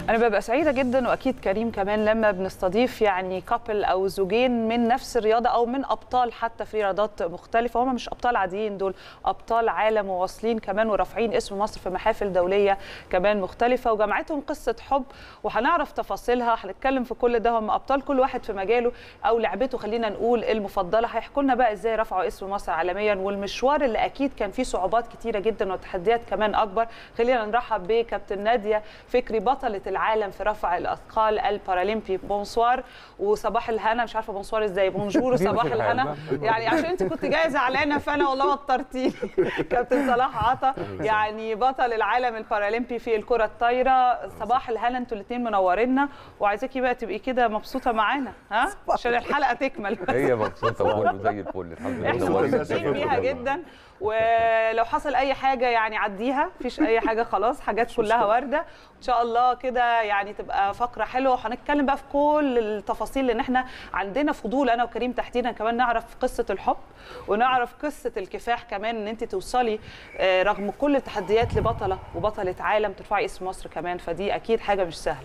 انا ببقى سعيده جدا واكيد كريم كمان لما بنستضيف يعني كابل او زوجين من نفس الرياضه او من ابطال حتى في رياضات مختلفه هم مش ابطال عاديين دول ابطال عالم وواصلين كمان ورافعين اسم مصر في محافل دوليه كمان مختلفه وجمعتهم قصه حب وهنعرف تفاصيلها هنتكلم في كل ده هم ابطال كل واحد في مجاله او لعبته خلينا نقول المفضله هيحكوا لنا بقى ازاي رفعوا اسم مصر عالميا والمشوار اللي اكيد كان فيه صعوبات كتيره جدا وتحديات كمان اكبر خلينا نرحب بكابتن ناديه فكري بطله العالم في رفع الاثقال البارالمبي بونسوار وصباح الهنا مش عارفه بونسوار ازاي بونجور وصباح الهنا يعني عشان انت كنت جايه زعلانه فانا والله وترتيني كابتن صلاح عطا يعني بطل العالم البارالمبي في الكره الطايره صباح الهنا انتوا الاثنين منورينا وعايزاكي بقى تبقي كده مبسوطه معانا ها عشان الحلقه تكمل هي مبسوطه وكله زي الفل الحمد لله احنا نورينا مبسوطين الدنيا بيها كلها. جدا ولو حصل اي حاجه يعني عديها مفيش اي حاجه خلاص حاجات كلها وارده ان شاء الله كده يعني تبقى فقره حلوه وهنتكلم بقى في كل التفاصيل لان احنا عندنا فضول انا وكريم تحديدا كمان نعرف قصه الحب ونعرف قصه الكفاح كمان ان انت توصلي آه، رغم كل التحديات لبطله وبطله عالم ترفعي اسم مصر كمان فدي اكيد حاجه مش سهله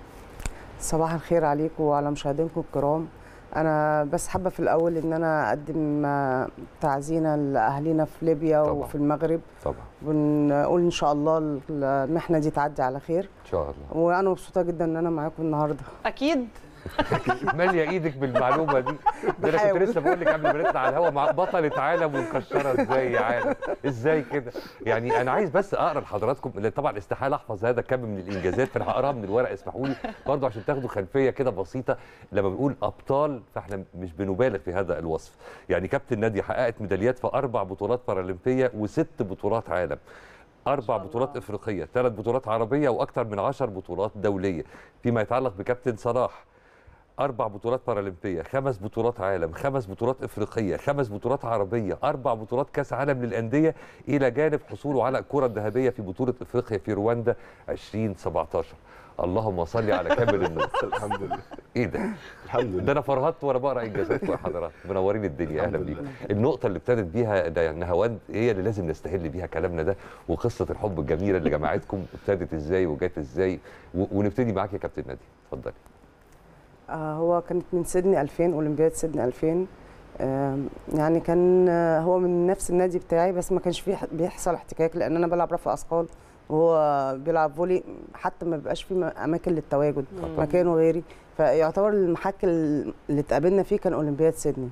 صباح الخير عليكم وعلى مشاهدينكم الكرام انا بس حابه في الاول ان انا اقدم آه، تعزينا لاهالينا في ليبيا طبعاً. وفي المغرب طبعا ونقول ان شاء الله المحنه دي تعدي على خير ان شاء الله وانا مبسوطه جدا ان انا معاكم النهارده اكيد ماليه ايدك بالمعلومه دي ده انا كنت بحاول. لسه بقول لك قبل ما نطلع على الهوا مع بطله عالم ومكشره ازاي يا عالم ازاي كده يعني انا عايز بس اقرا لحضراتكم لأن طبعا استحاله احفظ هذا كم من الانجازات فانا هقراها من الورق اسمحوا لي برضه عشان تاخدوا خلفيه كده بسيطه لما بنقول ابطال فاحنا مش بنبالغ في هذا الوصف يعني كابتن ناديه حققت ميداليات في اربع بطولات بارالمبيه وست بطولات عالم اربع بطولات افريقيه ثلاث بطولات عربيه واكثر من عشر بطولات دوليه فيما يتعلق بكابتن صلاح اربع بطولات بارالمبيه خمس بطولات عالم خمس بطولات افريقيه خمس بطولات عربيه اربع بطولات كاس عالم للانديه الى جانب حصوله على الكره الذهبيه في بطوله افريقيا في رواندا 2017 اللهم صل على كامل النور الحمد لله ايه ده الحمد ده لله انا فرهطت وانا بقرا انجازاتكم يا حضرات منورين الدنيا اهلا الحمد بيكم لله. النقطه اللي ابتدت بيها ده يعني نهاوند هي اللي لازم نستهل بيها كلامنا ده وقصه الحب الجميله اللي جمعتكم ابتدت ازاي وجات ازاي و- ونبتدي معاك يا كابتن نادي اتفضلي آه، هو كانت من سيدني 2000 اولمبياد سيدني 2000 آم، يعني كان آه، هو من نفس النادي بتاعي بس ما كانش فيه ح- بيحصل احتكاك لان انا بلعب رفع اثقال وهو بيلعب فولي حتى ما بيبقاش فيه م- اماكن للتواجد مكانه غيري فيعتبر المحك ال- اللي اتقابلنا فيه كان اولمبياد سيدني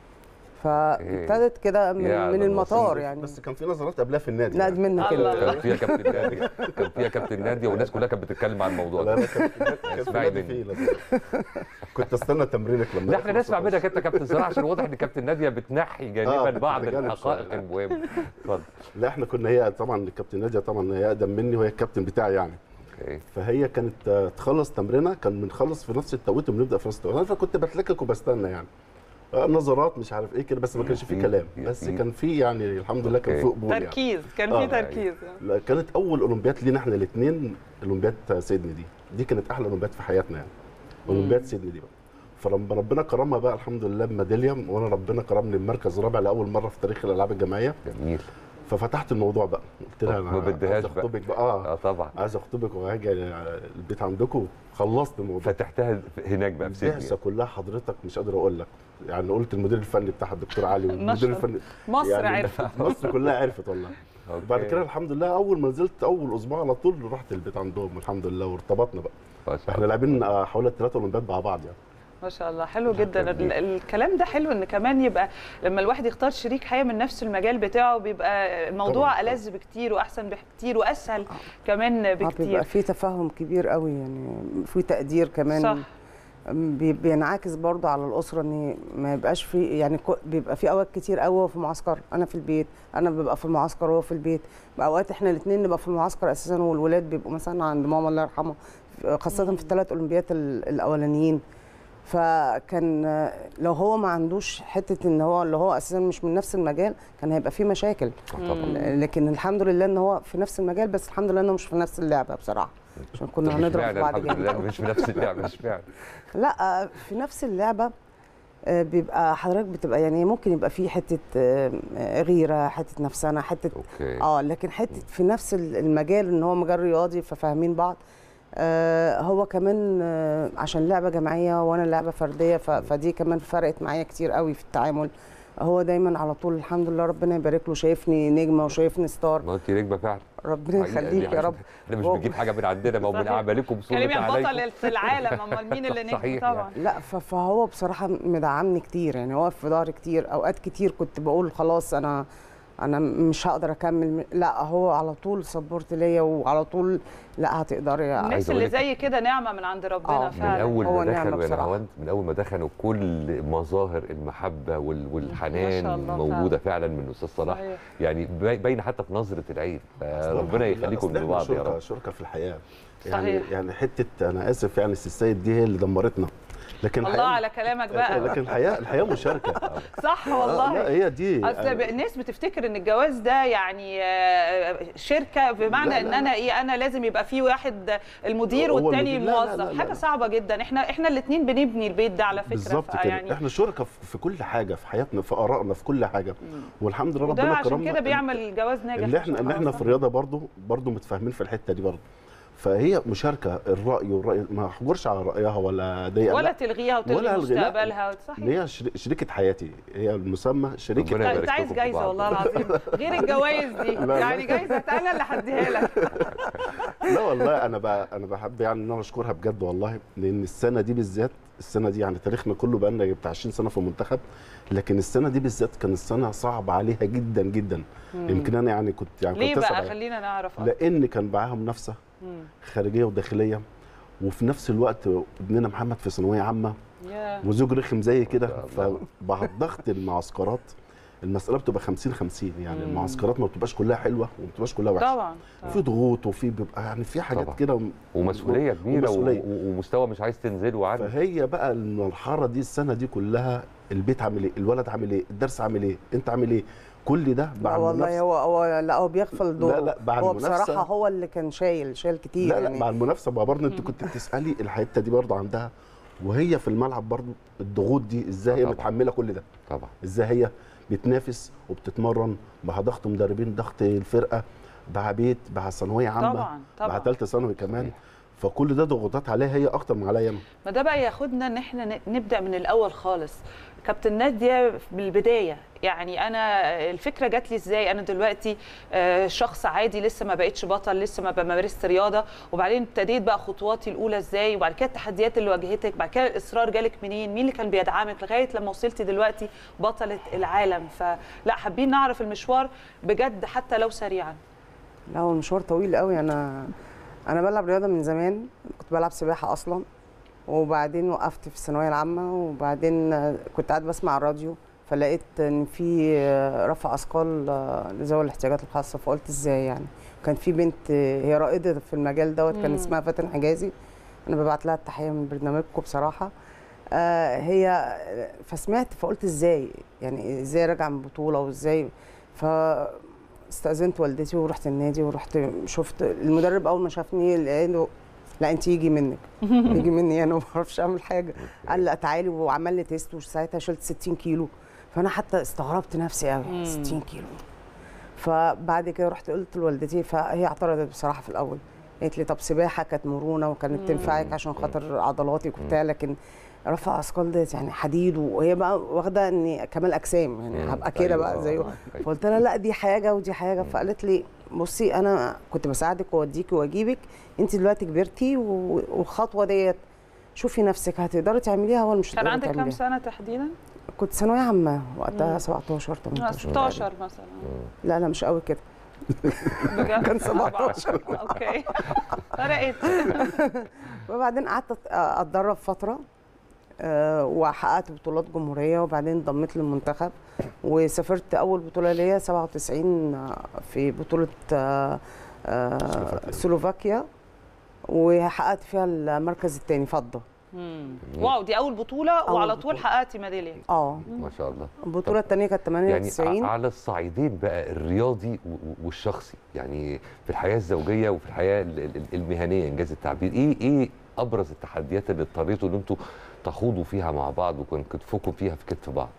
فابتدت كده من, يا من ده المطار نصيب. يعني بس كان في نظرات قبلها في النادي لا يعني. منه الله. كده كان فيها كابتن نادي كان فيها كابتن نادي والناس كلها كانت بتتكلم عن الموضوع لا ده لا كان في كان في اسمعي نادي مني. فيه نظرات. كنت استنى تمرينك لما لا احنا يخلص نسمع وخلاص. منك انت يا كابتن صلاح عشان واضح ان كابتن ناديه بتنحي جانبا آه، بعض بجانب الحقائق شوية. المهمه اتفضل لا احنا كنا هي طبعا الكابتن ناديه طبعا هي اقدم مني وهي الكابتن بتاعي يعني اوكي فهي كانت آه، تخلص تمرينها كان بنخلص في نفس التوقيت وبنبدا في نفس التوقيت انا فكنت بتلكك وبستنى يعني آه، نظرات مش عارف ايه كده بس ما كانش فيه يا كلام سيدي، يا بس سيدي. كان فيه يعني الحمد لله كان أوكي. فيه قبول يعني تركيز كان آه، في تركيز لا، كانت اول اولمبياد لينا احنا الاثنين اولمبياد سيدني دي دي كانت احلى اولمبياد في حياتنا يعني اولمبياد سيدني دي بقى فلما ربنا كرمها بقى الحمد لله بميداليه وانا ربنا كرمني بمركز رابع لاول مره في تاريخ الالعاب الجماعيه جميل ففتحت الموضوع بقى قلت لها طب ما انا بديهاش عايز بقى. اخطبك بقى اه اه طبعا عايز اخطبك وهاجي البيت عندكم خلصت الموضوع فتحتها هناك بقى في البعثه سيدني كلها حضرتك مش قادر اقول لك يعني قلت المدير الفني بتاعها الدكتور علي والمدير نشر. الفني مصر يعني عرفت مصر كلها عرفت والله أوكي. بعد كده الحمد لله اول ما نزلت اول اسبوع على طول رحت البيت عندهم الحمد لله وارتبطنا بقى ما شاء احنا الله. لاعبين آه، حوالي الثلاثه اولمبياد مع بعض يعني ما شاء الله حلو جدا جميل. ال- الكلام ده حلو ان كمان يبقى لما الواحد يختار شريك حياه من نفس المجال بتاعه بيبقى الموضوع طبعاً. ألذ بكتير واحسن بكتير واسهل كمان آه، بيبقى بكتير في تفاهم كبير قوي يعني في تقدير كمان صح بي- بينعكس برضه على الاسره ان ما يبقاش في يعني كو- بيبقى في اوقات كتير قوي هو في معسكر انا في البيت انا ببقى في المعسكر وهو في البيت اوقات احنا الاثنين نبقى في المعسكر اساسا والولاد بيبقوا مثلا عند ماما الله يرحمها خاصه في الثلاث اولمبيات ال- الاولانيين فكان آه، لو هو ما عندوش حته ان هو اللي هو اساسا مش من نفس المجال كان هيبقى في مشاكل آه طبعا لكن الحمد لله ان هو في نفس المجال بس الحمد لله انه مش في نفس اللعبه بصراحه عشان كنا طب هنضرب اشمعنى في بعض الحمد لله جامد مش في نفس اللعبه اشمعنى لا في نفس اللعبه آه، بيبقى حضرتك بتبقى يعني ممكن يبقى في حته آه، غيره حته نفسنا حته اوكي اه لكن حته في نفس المجال ان هو مجال رياضي ففاهمين بعض آه هو كمان آه عشان لعبه جماعيه وانا لعبه فرديه ف- فدي كمان فرقت معايا كتير قوي في التعامل هو دايما على طول الحمد لله ربنا يبارك له شايفني نجمه وشايفني ستار ما انت نجمه فعلا ربنا حقيقة يخليك يعني يا رب احنا مش هو- بنجيب حاجه من عندنا ما هو من صحيح. اعمالكم كريم سنة يعني عليكم بطل في العالم امال مين اللي نجم صحيح طبعا لا ف- فهو بصراحه مدعمني كتير يعني هو في ظهري كتير اوقات كتير كنت بقول خلاص انا انا مش هقدر اكمل لا هو على طول سبورت ليا وعلى طول لا هتقدري عايز الناس أقول اللي لك- زي كده نعمه من عند ربنا آه، من فعلا من اول هو ما نعمة دخلوا يا بصراحة. نهاوند من اول ما دخلوا كل مظاهر المحبه وال- والحنان ما شاء الله موجوده فعلا من الاستاذ صلاح صحيح. يعني باي- باينه حتى في نظره العين فربنا لا، يخليكم أصل إحنا لبعض يا شركة رب شركة في الحياة صحيح. يعني يعني حتة أنا آسف يعني السي السيد دي هي اللي دمرتنا لكن الله الحقيقة- على كلامك بقى لكن الحياة الحياة مشاركة صح آه، لا والله هي دي اصل ب- الناس بتفتكر ان الجواز ده يعني آه، شركه بمعنى لا، ان لا، انا ايه انا لازم يبقى في واحد المدير هو والتاني المدير. لا، لا، لا، الموظف لا، حاجه لا. صعبه جدا احنا احنا الاثنين بنبني البيت ده على فكره بالظبط كده يعني احنا شركة في في كل حاجة في حياتنا في آرائنا في كل حاجة والحمد لله وده ربنا عشان كرمنا كده بيعمل الجواز ناجح اللي إن احنا شاء اللي الله. احنا في الرياضة برضو برضو متفاهمين في الحتة دي برضو فهي مشاركة الرأي والرأي ما احجرش على رأيها ولا ضيق ولا لا. تلغيها وتلغي ولا ألغي، لا. مستقبلها ان صحيح هي شر- شريكة حياتي هي المسمى شريكة ربنا انت يبارك انت عايز لكم في جايزه بعض. والله العظيم غير الجوائز دي لا. يعني جايزه انا اللي هديها لك لا والله انا بقى انا بحب يعني ان انا اشكرها بجد والله لان السنه دي بالذات السنه دي يعني تاريخنا كله بقى لنا بتاع 20 سنه في المنتخب لكن السنه دي بالذات كانت السنه صعبه عليها جدا جدا يمكن انا يعني كنت يعني ليه كنت بقى أسعد- خلينا نعرف أكتر. لان كان معاها منافسه مم. خارجيه وداخليه وفي نفس الوقت ابننا محمد في ثانويه عامه يا. وزوج رخم زي كده ما شاء الله. فبعد ضغط المعسكرات المساله بتبقى 50 50 يعني مم. المعسكرات ما بتبقاش كلها حلوه وما بتبقاش كلها وحشه طبعا في ضغوط وفي بيبقى يعني في حاجات طبعا. كده ومسؤوليه كبيره و- ومسؤولية. و- ومستوى مش عايز تنزله عنه فهي بقى المرحله دي السنه دي كلها البيت عامل ايه الولد عامل ايه الدرس عامل ايه انت عامل ايه كل ده لا مع والله المنافسه هو هو لا هو بيغفل دوره لا، مع هو المنافسة- بصراحه هو اللي كان شايل شايل كتير لا لا يعني مع المنافسه ما برضه انت كنت بتسالي الحته دي برضه عندها وهي في الملعب برضه الضغوط دي ازاي هي طبعا. متحمله كل ده طبعا ازاي هي بتنافس وبتتمرن مع ضغط مدربين ضغط الفرقه مع بيت مع ثانويه عامه طبعا مع طبعا ثالثه ثانوي كمان صحيح. فكل ده ضغوطات عليها هي اكتر من عليا انا ما ده بقى ياخدنا ان احنا ن- نبدا من الاول خالص كابتن ناديه من البدايه يعني انا الفكره جات لي ازاي انا دلوقتي آه، شخص عادي لسه ما بقتش بطل لسه ما بمارست رياضه وبعدين ابتديت بقى خطواتي الاولى ازاي وبعد كده التحديات اللي واجهتك بعد كده الاصرار جالك منين مين اللي كان بيدعمك لغايه لما وصلتي دلوقتي بطله العالم فلا حابين نعرف المشوار بجد حتى لو سريعا لا هو المشوار طويل قوي انا انا بلعب رياضه من زمان كنت بلعب سباحه اصلا وبعدين وقفت في الثانويه العامه وبعدين كنت قاعد بسمع الراديو فلقيت ان في رفع اثقال لذوي الاحتياجات الخاصه فقلت ازاي يعني كان في بنت هي رائده في المجال دوت كان مم. اسمها فاتن حجازي انا ببعت لها التحيه من برنامجكم بصراحه آه هي فسمعت فقلت ازاي يعني ازاي راجعه من بطوله وازاي ف استاذنت والدتي ورحت النادي ورحت شفت المدرب اول ما شافني لقيته لا انت يجي منك يجي مني انا ما بعرفش اعمل حاجه قال لا تعالي وعمل لي تيست وساعتها شلت 60 كيلو فانا حتى استغربت نفسي قوي مم. 60 كيلو فبعد كده رحت قلت لوالدتي فهي اعترضت بصراحه في الاول قالت لي طب سباحه كانت مرونه وكانت تنفعك عشان خاطر عضلاتك وبتاع لكن رفع اثقال ديت يعني حديد وهي بقى واخده اني كمال اجسام يعني مم. هبقى كده أيوة، بقى زيه أيوة. فقلت لها لا دي حاجه ودي حاجه فقالت لي بصي انا كنت بساعدك واوديكي واجيبك انت دلوقتي كبرتي و- والخطوه ديت شوفي نفسك هتقدري تعمليها ولا مش كان هتقدري عندك كام تعمليها سنه تحديدا كنت ثانويه عامه وقتها مم. 17 آه، 18 16 مثلا لا لا مش قوي كده بجد كان 17. اوكي فرقت وبعدين قعدت أت- اتدرب فتره آه، وحققت بطولات جمهوريه وبعدين انضميت للمنتخب وسافرت اول بطوله ليا 97 آه، في بطوله آه، آه، سلوفاكيا. سلوفاكيا وحققت فيها المركز الثاني فضه مم. واو دي اول بطوله أول وعلى طول بطولة. حققتي ميداليه اه ما شاء الله البطوله الثانيه كانت يعني 98 ع- على الصعيدين بقى الرياضي و- و- والشخصي يعني في الحياه الزوجيه وفي الحياه ال- ال- المهنيه انجاز التعبير ايه ايه ابرز التحديات اللي اضطريتوا ان انتوا تخوضوا فيها مع بعض وكان كتفكم فيها في كتف بعض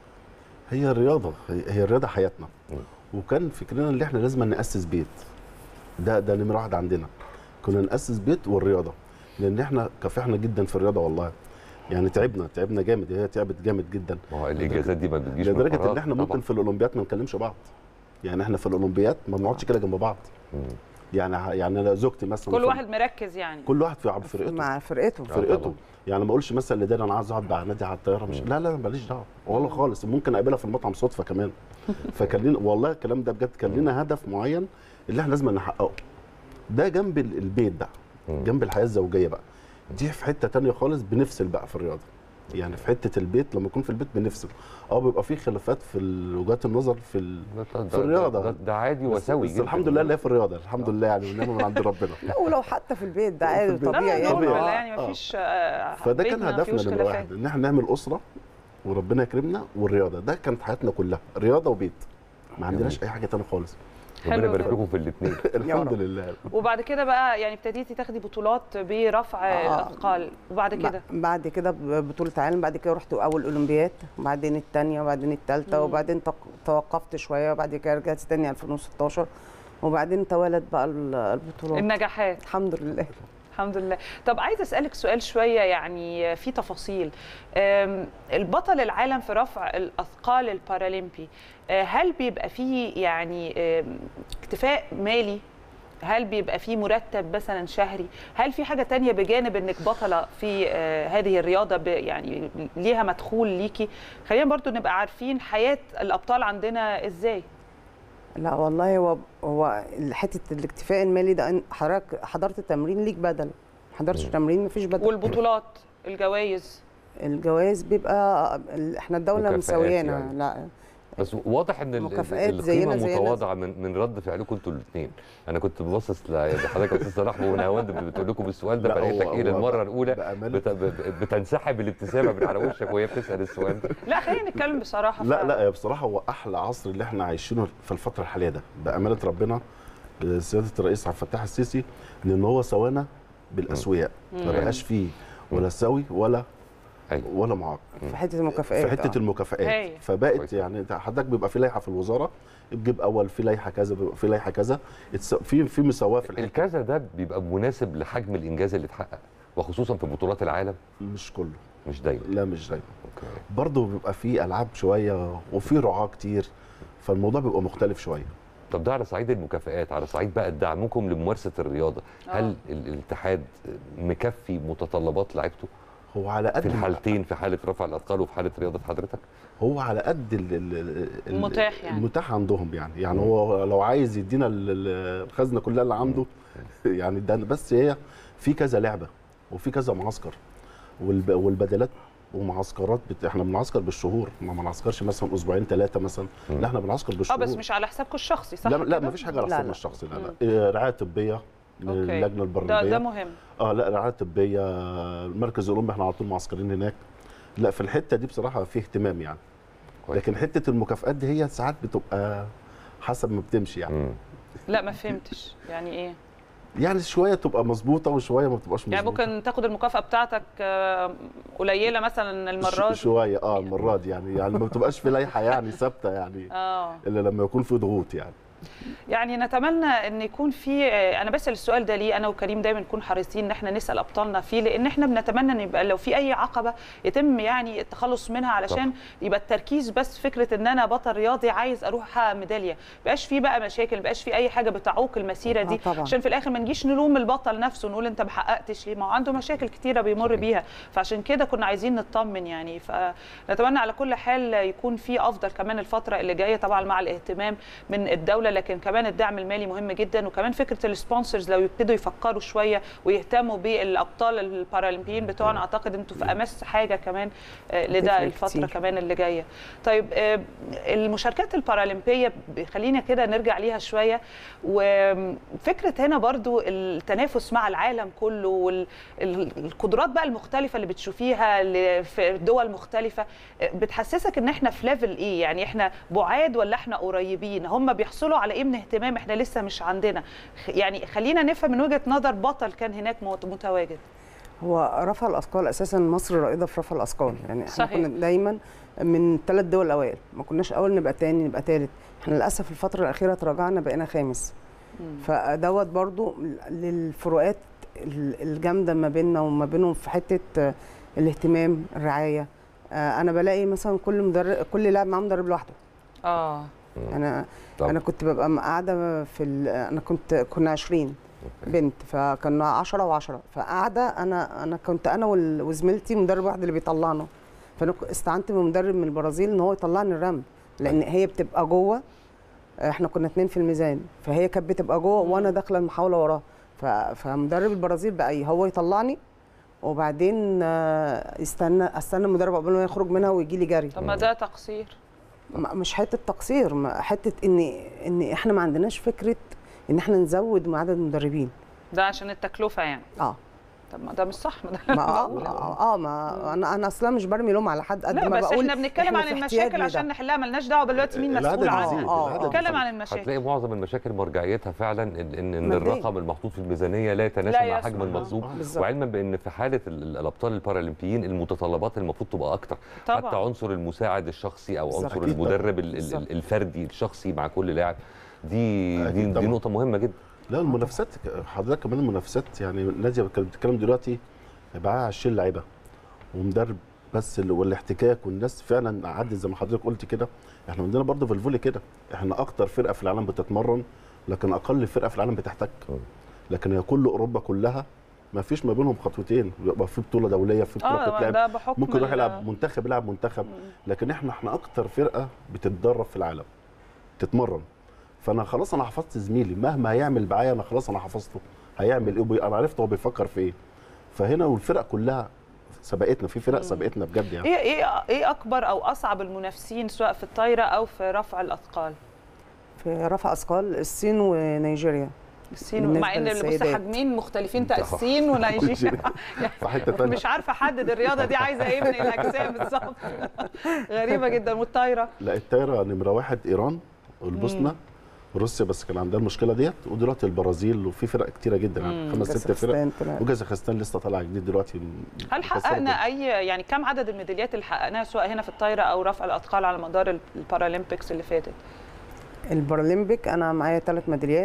هي الرياضه هي هي الرياضه حياتنا مم. وكان فكرنا ان احنا لازم ناسس بيت ده ده نمره واحد عندنا كنا ناسس بيت والرياضه لان احنا كافحنا جدا في الرياضه والله يعني تعبنا تعبنا جامد هي تعبت جامد جدا ما هو الانجازات دي ما بتجيش من لدرجه فراغ ان احنا طبعاً. ممكن في الاولمبياد ما نكلمش بعض يعني احنا في الاولمبياد ما بنقعدش كده جنب بعض مم. يعني يعني انا زوجتي مثلا كل في- واحد مركز يعني كل واحد في فرقته مع فرقته آه، فرقته طبعاً. يعني ما اقولش مثلا لدانا انا عايز اقعد مع نادي على الطياره مش لا لا لا ماليش دعوه والله خالص ممكن اقابلها في المطعم صدفه كمان فكان لنا والله الكلام ده بجد كان لنا هدف معين اللي احنا لازم نحققه ده جنب ال- البيت بقى مم. جنب الحياه الزوجيه بقى دي في حته تانية خالص بنفصل بقى في الرياضه يعني في حته البيت لما يكون في البيت بنفصل اه بيبقى في خلافات في ال- وجهات النظر في ال... ده- ده- في الرياضة. ده, ده عادي بس, وسوي بس جدا الحمد لله اللي هي في الرياضه الحمد لله يعني والنعمه من عند ربنا لا ولو حتى في البيت ده في عادي البيت. لا طبيعي لا يعني نورمال آه. يعني آه. مفيش آه، فده كان بيتنا ما هدفنا فيهوش نمره خلافات. واحد ان احنا نعمل اسره وربنا يكرمنا والرياضه ده كانت حياتنا كلها رياضه وبيت ما عندناش اي حاجه تانية خالص ربنا حلو يبارك جدا. لكم في الاثنين الحمد لله وبعد كده بقى يعني ابتديتي تاخدي بطولات برفع آه. الاثقال وبعد كده ب- بعد كده ب- بطولة عالم بعد كده رحت أول أولمبياد وبعدين الثانية وبعدين الثالثة مم. وبعدين تق- توقفت شوية وبعد كده رجعت تاني 2016 وبعدين توالت بقى ال- البطولات النجاحات الحمد لله الحمد لله طب عايزه اسالك سؤال شويه يعني في تفاصيل أم، البطل العالم في رفع الاثقال البارالمبي أه، هل بيبقى فيه يعني أم، اكتفاء مالي هل بيبقى فيه مرتب مثلا شهري هل في حاجه تانية بجانب انك بطله في آه، هذه الرياضه ب- يعني ليها مدخول ليكي خلينا برضو نبقى عارفين حياه الابطال عندنا ازاي لا والله هو هو حتة الاكتفاء المالي ده إن حضرتك حضرت تمرين ليك بدل ما حضرتش تمرين مفيش بدل والبطولات الجوائز الجواز بيبقى ال- احنا الدولة مكافآت مسويانا يعني. لا بس واضح ان ال- مكافآت ال- زينا القيمه زي الناس. متواضعه من من رد فعلكم انتوا الاثنين انا كنت باصص ل- لحضرتك يا استاذ رحمه ونهاوند بتقول لكم السؤال ده لا، فلقيتك هو- ايه هو للمره بقى- الاولى بأمانة بت... ب- بتنسحب الابتسامه من على وشك وهي بتسال السؤال ده لا خلينا نتكلم بصراحه لا ف- لا بصراحه هو احلى عصر اللي احنا عايشينه في الفتره الحاليه ده بامانه ربنا سياده الرئيس عبد الفتاح السيسي لان هو سوانا بالاسوياء ما مم. بقاش فيه ولا سوي ولا ايوه ولا معاق في حتة المكافآت في حته آه. المكافآت هاي. فبقت كويس. يعني انت حضرتك بيبقى في لائحه في الوزاره بتجيب اول في لائحه كذا بيبقى في لائحه كذا اتس- في في مساواه في الحته الكذا ده بيبقى مناسب لحجم الانجاز اللي اتحقق وخصوصا في بطولات العالم مش كله مش دايما لا مش دايما اوكي برضه بيبقى في العاب شويه وفي رعاه كتير فالموضوع بيبقى مختلف شويه طب ده على صعيد المكافآت على صعيد بقى دعمكم لممارسه الرياضه هل آه. ال- الاتحاد مكفي متطلبات لعيبته هو على قد في ما- الحالتين في حاله رفع الاثقال وفي حاله رياضه حضرتك هو على قد ال ال ال المتاح يعني. المتاح عندهم يعني يعني مم. هو لو عايز يدينا ال- ال- الخزنه كلها اللي عنده يعني ده بس هي في كذا لعبه وفي كذا معسكر والب والبدلات ومعسكرات بت... احنا بنعسكر بالشهور ما بنعسكرش مثلا اسبوعين ثلاثه مثلا مم. لا احنا بنعسكر اه بالشهور بس مش على حسابكم الشخصي صح لا لا كده؟ ما فيش حاجه على لا، حسابنا لا. الشخصي لا لا إيه، رعايه طبيه من أوكي. اللجنه ده البرلمانيه ده مهم اه لا رعايه طبيه المركز الاولمبي احنا على طول معسكرين هناك لا في الحته دي بصراحه في اهتمام يعني كويس. لكن حته المكافآت دي هي ساعات بتبقى حسب ما بتمشي يعني مم. لا ما فهمتش يعني ايه يعني شويه تبقى مظبوطه وشويه ما بتبقاش مظبوطه يعني ممكن تاخد المكافاه بتاعتك آه، قليله مثلا المره دي ش- شويه اه المره دي يعني يعني ما بتبقاش في لائحه يعني ثابته يعني اه الا لما يكون في ضغوط يعني يعني نتمنى ان يكون في انا بسال السؤال ده ليه انا وكريم دايما نكون حريصين ان احنا نسال ابطالنا فيه لان احنا بنتمنى ان يبقى لو في اي عقبه يتم يعني التخلص منها علشان يبقى التركيز بس فكره ان انا بطل رياضي عايز اروح احقق ميداليه بقاش في بقى مشاكل بقاش في اي حاجه بتعوق المسيره دي آه طبعاً. عشان في الاخر ما نجيش نلوم البطل نفسه نقول انت ما حققتش ليه ما هو عنده مشاكل كتيره بيمر بيها فعشان كده كنا عايزين نطمن يعني فنتمنى على كل حال يكون في افضل كمان الفتره اللي جايه طبعا مع الاهتمام من الدوله لكن كمان الدعم المالي مهم جدا وكمان فكره السبونسرز لو يبتدوا يفكروا شويه ويهتموا بالابطال البارالمبيين بتوعنا اعتقد انتوا في امس حاجه كمان آه، لده هتفرق الفتره كتير. كمان اللي جايه طيب آه، المشاركات البارالمبيه ب- خلينا كده نرجع ليها شويه وفكره هنا برضو التنافس مع العالم كله والقدرات بقى المختلفه اللي بتشوفيها ل- في دول مختلفه آه، بتحسسك ان احنا في ليفل ايه يعني احنا بعاد ولا احنا قريبين هم بيحصلوا على ايه من اهتمام احنا لسه مش عندنا خ- يعني خلينا نفهم من وجهه نظر بطل كان هناك مت- متواجد هو رفع الاثقال اساسا مصر رائده في رفع الاثقال يعني احنا صحيح. كنا دايما من ثلاث دول اوائل ما كناش اول نبقى تاني نبقى ثالث احنا للاسف الفتره الاخيره تراجعنا بقينا خامس فدوت برضو للفروقات ال- الجامده ما بيننا وما بينهم في حته آه، الاهتمام الرعايه آه، انا بلاقي مثلا كل مدرب كل لاعب معاه مدرب لوحده اه انا طب. انا كنت ببقى م- قاعده في ال- انا كنت كنا 20 بنت فكنا 10 و10 فقاعده انا انا كنت انا وال- وزميلتي مدرب واحد اللي بيطلعنا فانا ك- استعنت بمدرب من البرازيل ان هو يطلعني الرمل لان هي بتبقى جوه احنا كنا اتنين في الميزان فهي كانت بتبقى جوه وانا داخله المحاوله وراها ف- فمدرب البرازيل بقى إيه، هو يطلعني وبعدين آه، يستنى استنى المدرب قبل ما يخرج منها ويجي لي جري طب ما ده تقصير ما- مش حته تقصير ما- حته ان ان احنا ما عندناش فكره ان احنا نزود من عدد المدربين ده عشان التكلفه يعني اه طب ما ده مش صح ما ده ما اه اه, آه ما انا انا اصلا مش برمي لوم على حد قد لا ما بس بقول احنا بنتكلم إحنا عن في احتياج المشاكل لده. عشان نحلها ملناش دعوه دلوقتي مين العدد مسؤول يزيد، عنها آه، العدد نتكلم يزيد. عن المشاكل هتلاقي معظم المشاكل مرجعيتها فعلا ان ان, إن مادية. الرقم المحطوط في الميزانيه لا يتناسب لا مع يسمح. حجم المطلوب بالظبط. وعلما بان في حاله ال- ال- الابطال البارالمبيين المتطلبات المفروض تبقى اكتر طبعاً. حتى عنصر المساعد الشخصي او بالظبط. عنصر أكيد طبعاً. المدرب ال- ال- بالظبط. الفردي الشخصي مع كل لاعب دي دي, أكيد دي طبعاً. نقطه مهمه جدا لا المنافسات حضرتك كمان المنافسات يعني ناديه كانت بتتكلم دلوقتي هيبقى معاها 20 لعيبه ومدرب بس ال- والاحتكاك والناس فعلا عدت زي ما حضرتك قلت كده احنا عندنا برضه في الفولي كده احنا اكتر فرقه في العالم بتتمرن لكن اقل فرقه في العالم بتحتك مم. لكن هي كل اوروبا كلها ما فيش ما بينهم خطوتين يبقى في بطوله دوليه في بطوله اه بتتلعب ده بحكم ممكن يروح ال- يلعب منتخب يلعب منتخب لكن احنا احنا اكتر فرقه بتتدرب في العالم تتمرن فانا خلاص انا حفظت زميلي مهما هيعمل معايا انا خلاص انا حفظته هيعمل ايه وبي- انا عرفت هو بيفكر في ايه فهنا والفرق كلها سبقتنا في فرق سبقتنا بجد يعني ايه ايه ايه اكبر او اصعب المنافسين سواء في الطايره او في رفع الاثقال في رفع اثقال الصين ونيجيريا الصين بالنسبة مع ان بص للسيدات. حجمين مختلفين بتاع الصين ونيجيريا في حته ثانيه مش عارفه احدد الرياضه دي عايزه ايه من الاجسام بالظبط غريبه جدا والطايره لا الطايره نمره واحد ايران والبوسنه روسيا بس كان عندها المشكله ديت ودلوقتي البرازيل وفي فرق كتيره جدا يعني خمس ست فرق كازاخستان طلع. وكازاخستان لسه طالعه جديد دلوقتي هل مكسرة حققنا الدنيا. اي يعني كم عدد الميداليات اللي حققناها سواء هنا في الطايره او رفع الاثقال على مدار ال- البارالمبيكس اللي فاتت البارالمبيك انا معايا ثلاث ميداليات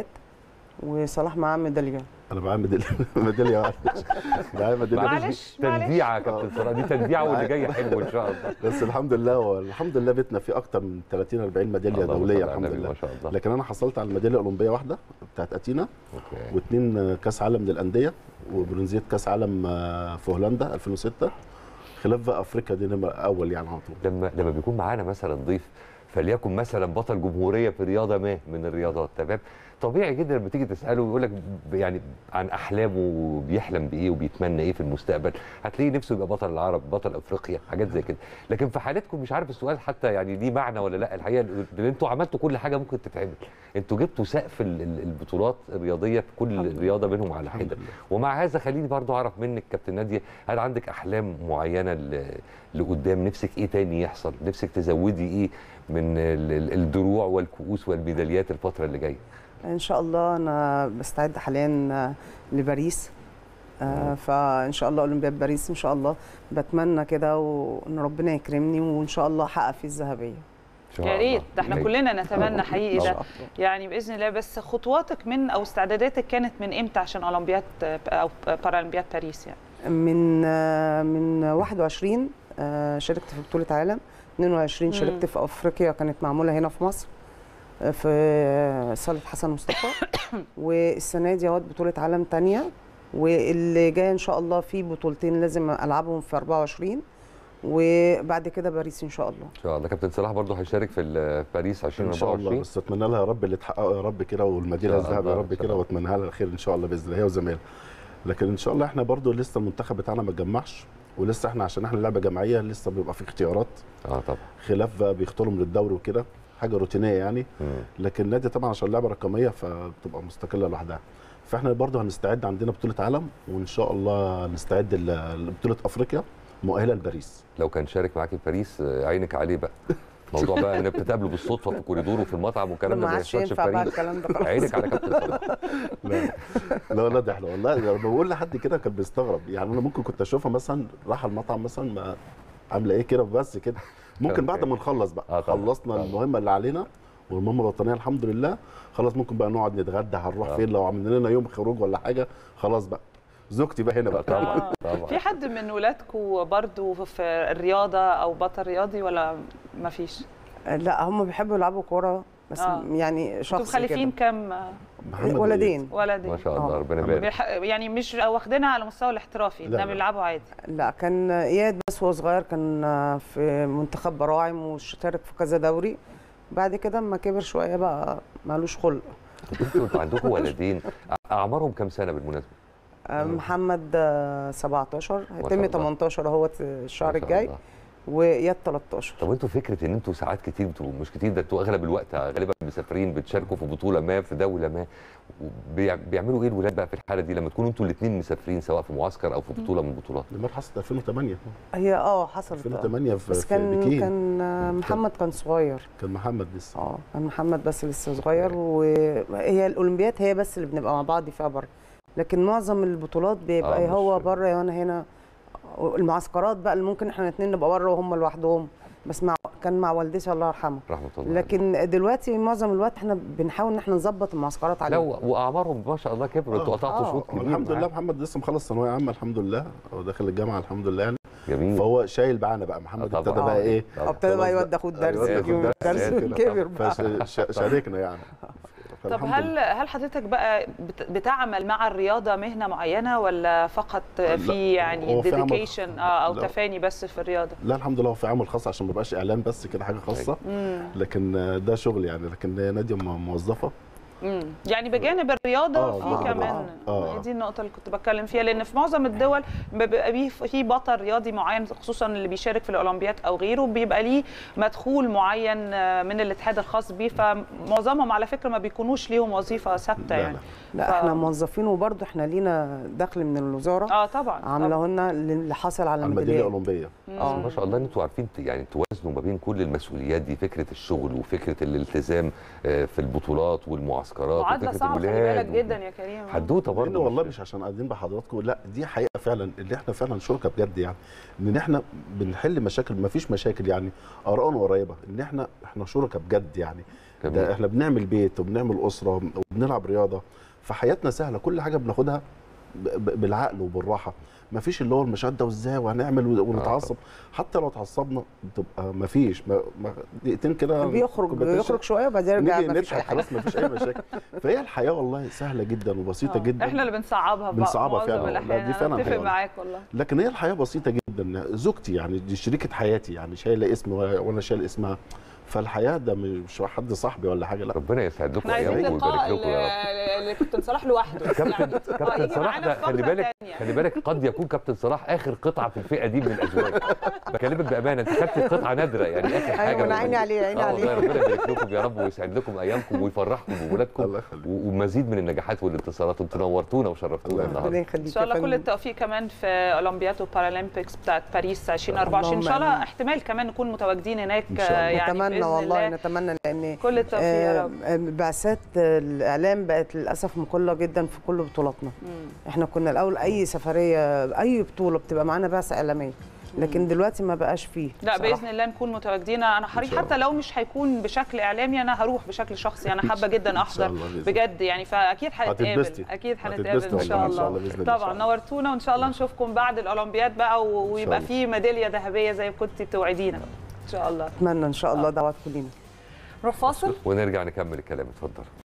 وصلاح معاه ميداليه انا معايا ميداليه ميداليه واحده معايا ميداليه معلش، معلش. تنبيعه يا كابتن صلاح دي تنبيعه واللي جاي حلو ان شاء الله بس الحمد لله والحمد لله بيتنا في اكتر من 30 40 ميداليه اللهم دوليه صل على الحمد النبي، لله ما شاء الله لكن انا حصلت على الميداليه الاولمبيه واحده بتاعت اتينا اوكي واثنين كاس عالم للانديه وبرونزيه كاس عالم آه، في هولندا 2006 خلاف بقى افريقيا دي نمره اول يعني على طول لما لما بيكون معانا مثلا ضيف فليكن مثلا بطل جمهوريه في رياضه ما من الرياضات تمام طبيعي جدا لما تيجي تساله ويقول لك ب- يعني عن احلامه وبيحلم بايه وبيتمنى ايه في المستقبل هتلاقيه نفسه يبقى بطل العرب بطل افريقيا حاجات زي كده لكن في حالتكم مش عارف السؤال حتى يعني ليه معنى ولا لا الحقيقه لان انتوا عملتوا كل حاجه ممكن تتعمل انتوا جبتوا سقف ال- ال- البطولات الرياضيه في كل رياضه منهم على الحمد حده لله. ومع هذا خليني برضو اعرف منك كابتن ناديه هل عندك احلام معينه ل- لقدام نفسك ايه تاني يحصل نفسك تزودي ايه من ال- ال- الدروع والكؤوس والميداليات الفتره اللي جايه ان شاء الله انا بستعد حاليا آه، لباريس آه، فان شاء الله اولمبياد باريس ان شاء الله بتمنى كده وان ربنا يكرمني وان شاء الله احقق فيه الذهبيه إن شاء يا الله. ريت ده احنا جاي. كلنا نتمنى حقيقي ده طبعاً. يعني باذن الله بس خطواتك من او استعداداتك كانت من امتى عشان اولمبياد او بارالمبياد باريس يعني من آه، من 21 آه، شاركت في بطوله عالم 22 مم. شاركت في افريقيا كانت معموله هنا في مصر آه، في آه، صاله حسن مصطفى والسنه دي اهوت بطوله عالم تانية واللي جاي ان شاء الله في بطولتين لازم العبهم في 24 وبعد كده باريس ان شاء الله ان شاء الله كابتن صلاح برضو هيشارك في ال- باريس ان شاء الله 2024 بس اتمنى لها يا رب اللي تحققه يا رب كده والميداليه إن شاء الذهب يا الله، رب إن شاء كده الله. واتمنى لها الخير ان شاء الله باذن الله هي وزمايلها لكن ان شاء الله احنا برضو لسه المنتخب بتاعنا ما اتجمعش ولسه احنا عشان احنا لعبه جماعيه لسه بيبقى في اختيارات اه طبعا خلاف بقى بيختاروا من الدوري وكده حاجه روتينيه يعني مم. لكن النادي طبعا عشان لعبه رقميه فبتبقى مستقله لوحدها فاحنا برضه هنستعد عندنا بطوله عالم وان شاء الله نستعد ل- لبطوله افريقيا مؤهله لباريس لو كان شارك معاكي في باريس آه، عينك عليه بقى موضوع بقى ان بتتقابلوا بالصدفه في الكوريدور وفي المطعم والكلام ده ما ما عادش يحصلش في ينفع بقى باريس الكلام ده خلاص عينك على كابتن صلاح لا لا لا ده احنا والله لما بقول لحد كده كان بيستغرب يعني انا ممكن كنت اشوفها مثلا رايحه المطعم مثلا ما عامله ايه كده بس كده ممكن بعد ما نخلص آه بقى طبعاً، خلصنا طبعاً. المهمه اللي علينا والماما بطانيه الحمد لله خلاص ممكن بقى نقعد نتغدى هنروح آه. فين لو عملنا لنا يوم خروج ولا حاجه خلاص بقى زوجتي بقى هنا بقى طبعا آه. طبعا في حد من ولادكم برضو في الرياضه او بطل رياضي ولا ما فيش لا هم بيحبوا يلعبوا كوره بس آه. يعني انتوا شخص مخلفين كده كام محمد ولدين ولدين ما شاء الله آه. ربنا يبارك بيح- يعني مش واخدينها على مستوى الاحترافي لا، انما لا. بيلعبوا عادي لا كان اياد بس وهو صغير كان في منتخب براعم واشترك في كذا دوري بعد كده اما كبر شويه بقى مالوش خلق انتوا انتوا عندكم ولدين أ- اعمارهم كام سنه بالمناسبه؟ محمد آه، 17 شاء هيتم الله. 18 اهوت الشهر ما شاء الجاي الله. واياد 13 طب انتوا فكره ان انتوا ساعات كتير بتبقوا مش كتير ده انتوا اغلب الوقت غالبا مسافرين بتشاركوا في بطوله ما في دوله ما وبيع- بيعملوا ايه الولاد بقى في الحاله دي لما تكونوا انتوا الاثنين مسافرين سواء في معسكر او في بطوله من البطولات لما حصلت 2008 هي اه حصلت 2008 في, بس في كان بكين كان آه، محمد كان صغير كان محمد لسه اه كان محمد بس لسه صغير وهي الاولمبياد هي بس اللي بنبقى مع بعض فيها بره لكن معظم البطولات بيبقى آه، يا هو مش- بره يا انا هنا المعسكرات بقى اللي ممكن احنا الاثنين نبقى بره وهم لوحدهم بس مع كان مع والدتي الله يرحمها رحمه الله لكن دلوقتي معظم الوقت احنا بنحاول ان احنا نظبط المعسكرات عليه. لا عليهم و- واعمارهم ما شاء الله كبروا انتوا آه، قطعتوا آه، شوط كبير الحمد لله معاه. محمد لسه مخلص ثانويه عامه الحمد لله هو داخل الجامعه الحمد لله يعني جميل فهو شايل معانا بقى محمد آه، ابتدى طبعاً. بقى ايه طبعاً. ابتدى بقى خلاص يودي اخوه بقى. درس يودي يوم درس. درس كده. كبر بقى فشاركنا يعني طب فالحمد هل هل حضرتك بقى بت- بتعمل مع الرياضه مهنه معينه ولا فقط في يعني هو في عمل- ديديكيشن او لا. تفاني بس في الرياضه لا الحمد لله هو في عمل خاص عشان ما يبقاش اعلان بس كده حاجه خاصه لكن ده شغل يعني لكن ناديه م- موظفه مم. يعني بجانب الرياضه آه، في آه، كمان آه. هي دي النقطه اللي كنت بتكلم فيها لان في معظم الدول بيبقى بيه في بطل رياضي معين خصوصا اللي بيشارك في الاولمبياد او غيره بيبقى ليه مدخول معين آه، من الاتحاد الخاص بيه فمعظمهم على فكره ما بيكونوش ليهم وظيفه ثابته لا، يعني لا ف- احنا موظفين وبرضه احنا لينا دخل من الوزاره اه طبعا طبعاً. عامله لنا اللي حاصل على الميداليه ميداليه الاولمبيه اه ما شاء الله ان انتوا عارفين ت- يعني توازنوا ما بين كل المسؤوليات دي فكره الشغل وفكره الالتزام آه، في البطولات والمعسكرات معادله وفكره صعبه خلي الولاد بالك جدا يا كريم حدوته لأن برضه والله مش عشان قاعدين بحضراتكم لا دي حقيقه فعلا اللي احنا فعلا شركاء بجد يعني ان احنا بنحل مشاكل ما فيش مشاكل يعني ارائنا قريبه ان احنا احنا شركاء بجد يعني جميل. ده احنا بنعمل بيت وبنعمل اسره وبنلعب رياضه فحياتنا سهله كل حاجه بناخدها ب- ب- بالعقل وبالراحه ما فيش اللي هو المشاده وازاي وهنعمل ونتعصب حتى لو اتعصبنا بتبقى ما فيش ما ما- دقيقتين كده بيخرج كوبايتين بيخرج شويه وبعدين يرجع نيجي ما فيش اي نضحك حاجه خلاص ما فيش اي مشاكل فهي الحياه والله سهله جدا وبسيطه آه. جدا احنا اللي بنصعبها بقى بنصعبها معظم فعلا. لا، الاحيان دي فعلا انا اتفق حقيقة. معاك والله لكن هي الحياه بسيطه جدا زوجتي يعني دي شريكه حياتي يعني شايله اسمي و- وانا شايل اسمها فالحياه ده مش حد صاحبي ولا حاجه لا ربنا يسعد لكم احنا عايزين ايامكم لقاء ويبارك لكم يا رب اللي كابتن صلاح لوحده كابتن آه، كابتن يجي صلاح معانا ده في خلي فقرة بالك تانية. خلي بالك قد يكون كابتن صلاح اخر قطعه في الفئه دي من الازواج بكلمك بامانه انت خدت قطعه نادره يعني اخر حاجه أيوة، أنا عيني عليه، عيني آه عليه. والله ربنا يبارك لكم يا رب ويسعد لكم ايامكم ويفرحكم بولادكم الله يخليك. و- ومزيد من النجاحات والانتصارات انتوا نورتونا وشرفتونا الله النهارده ربنا يخليك ان شاء الله يا كل فندم. التوفيق كمان في اولمبياد وبارالمبيكس بتاعت باريس 2024 ان شاء اللهم الله آمين. احتمال كمان نكون متواجدين هناك إن شاء الله. آه، يعني نتمنى بإذن والله الله. نتمنى لان كل التوفيق يا رب آه، بعثات الاعلام بقت للاسف مقله جدا في كل بطولاتنا احنا كنا الاول اي سفريه اي بطوله بتبقى معانا بعثه اعلاميه لكن دلوقتي ما بقاش فيه لا بصراحة. باذن الله نكون متواجدين انا حريص شاء الله. حتى لو مش هيكون بشكل اعلامي انا هروح بشكل شخصي انا حابه جدا شاء احضر الله بإذن بجد يعني فاكيد هنتقابل هتتبسطي. اكيد هنتقابل هتتبسطي ان شاء والله، إن شاء الله الله بإذن الله. طبعا نورتونا وان شاء الله نشوفكم بعد الاولمبياد بقى و- ويبقى الله. في ميداليه ذهبيه زي ما كنت توعدينا ان شاء الله اتمنى ان شاء الله دعواتكم لينا نروح فاصل ونرجع نكمل الكلام اتفضل